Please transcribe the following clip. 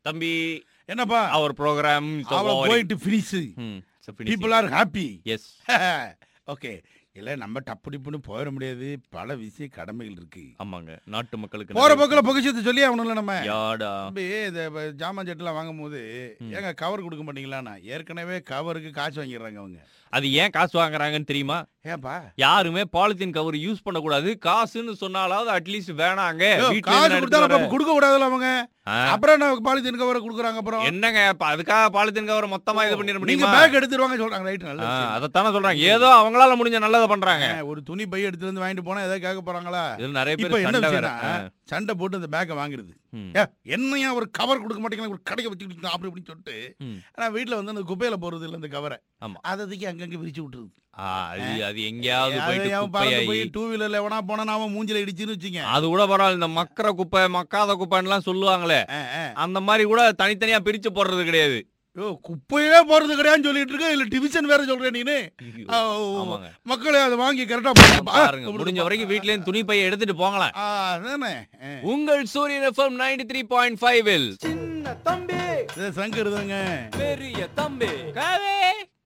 தம்பி என்னப்பா அவர் ப்ரோக்ராம் அவளை போயிட்டு finish people are happy yes okay இல்ல நம்ம டப்பு டிப்புன்னு போயிட முடியாது பல விஷய கடமைகள் இருக்கு ஆமாங்க நாட்டு மக்களுக்கு போற நிறைய போக்குல பொக்கிஷத்தை சொல்லி அவனுல நம்ம யாடா தம்பி இந்த ப- ஜாமான் செட்டுலாம் வாங்கும் போது ம். ஏங்க கவர் கொடுக்க மாட்டீங்களாண்ணா ஏற்கனவே கவருக்கு காசு வாங்கிடுறாங்க அவங்க அது ஏன் காசு வாங்குறாங்கன்னு தெரியுமா ஏன்பா யாருமே பாலித்தீன் கவர் யூஸ் பண்ணக்கூடாது காசுன்னு சொன்னாலாவது அட்லீஸ்ட் வேணாங்க ஐயோ, வீட்டுல காசு இருந்து கொடுத்தா எடுத்துட்டு நம்ம கொடுக்க கூடாதுல்ல அவங்க ஆ, அப்புறம் என்ன பாலித்தீன் கவரை கொடுக்குறாங்க அப்புறம் என்னங்க இப்ப அதுக்காக பாலித்தீன் கவர் மொத்தமா இது பண்ணிட நீங்க முடியுமா பேக் எடுத்துருவாங்க சொல்றாங்க ரைட் நல்ல ஆ, விஷயம். அதைத்தானே சொல்றாங்க ஏதோ அவங்களால முடிஞ்ச நல்லதை பண்றாங்க ஆ, ஒரு துணி பை எடுத்துட்டு வந்து வாங்கிட்டு போனா ஏதாவது கேட்க போறாங்களா இது நிறைய இப்ப பேர் என்ன சண்டை வேற விஷயம்னா சண்டை போட்டு அந்த பேக்கை வாங்கிடுது ம். ஏ, என்னையா ஒரு கவர் கொடுக்க மாட்டேங்களா ஒரு கடையை வச்சு அப்படி இப்படின்னு சொல்லிட்டு ம். ஆனா வீட்டுல வந்து அந்த குப்பையில போறது இல்ல இந்த கவரை ஆமா. அதை தூக்கி அங்கங்க விரிச்சு விட்டுருது ஆ, அது அது எங்கேயாவது அது போயிட்டு அவன் பறந்து குப்பையாகி போய் டூ வீலர்ல எவனா போனா அவன் மூஞ்சில இடிச்சுன்னு வச்சுங்க அது கூட பரவாயில்ல இந்த மக்கற குப்பை மக்காத குப்பைன்னு சொல்லுவாங்களே ஆ, ஆ. அந்த மாதிரி கூட தனித்தனியா பிரிச்சு போடுறது கிடையாது ஐயோ, குப்பையே போறது கிடையாதுன்னு சொல்லிட்டு இருக்க இல்ல டிவிஷன் வேற சொல்றேன் நீனு ஆ, ஓ, ஆமாங்க மக்களே அதை வாங்கி கரெக்டா பாருங்க முடிஞ்ச வரைக்கும் வீட்ல இருந்து துணி பைய எடுத்துட்டு போங்களாம் அதானே ஆ. உங்கள் Suriyan FM ninety three point five சின்ன தம்பி இது சங்கர் தாங்க பெரிய தம்பி கவே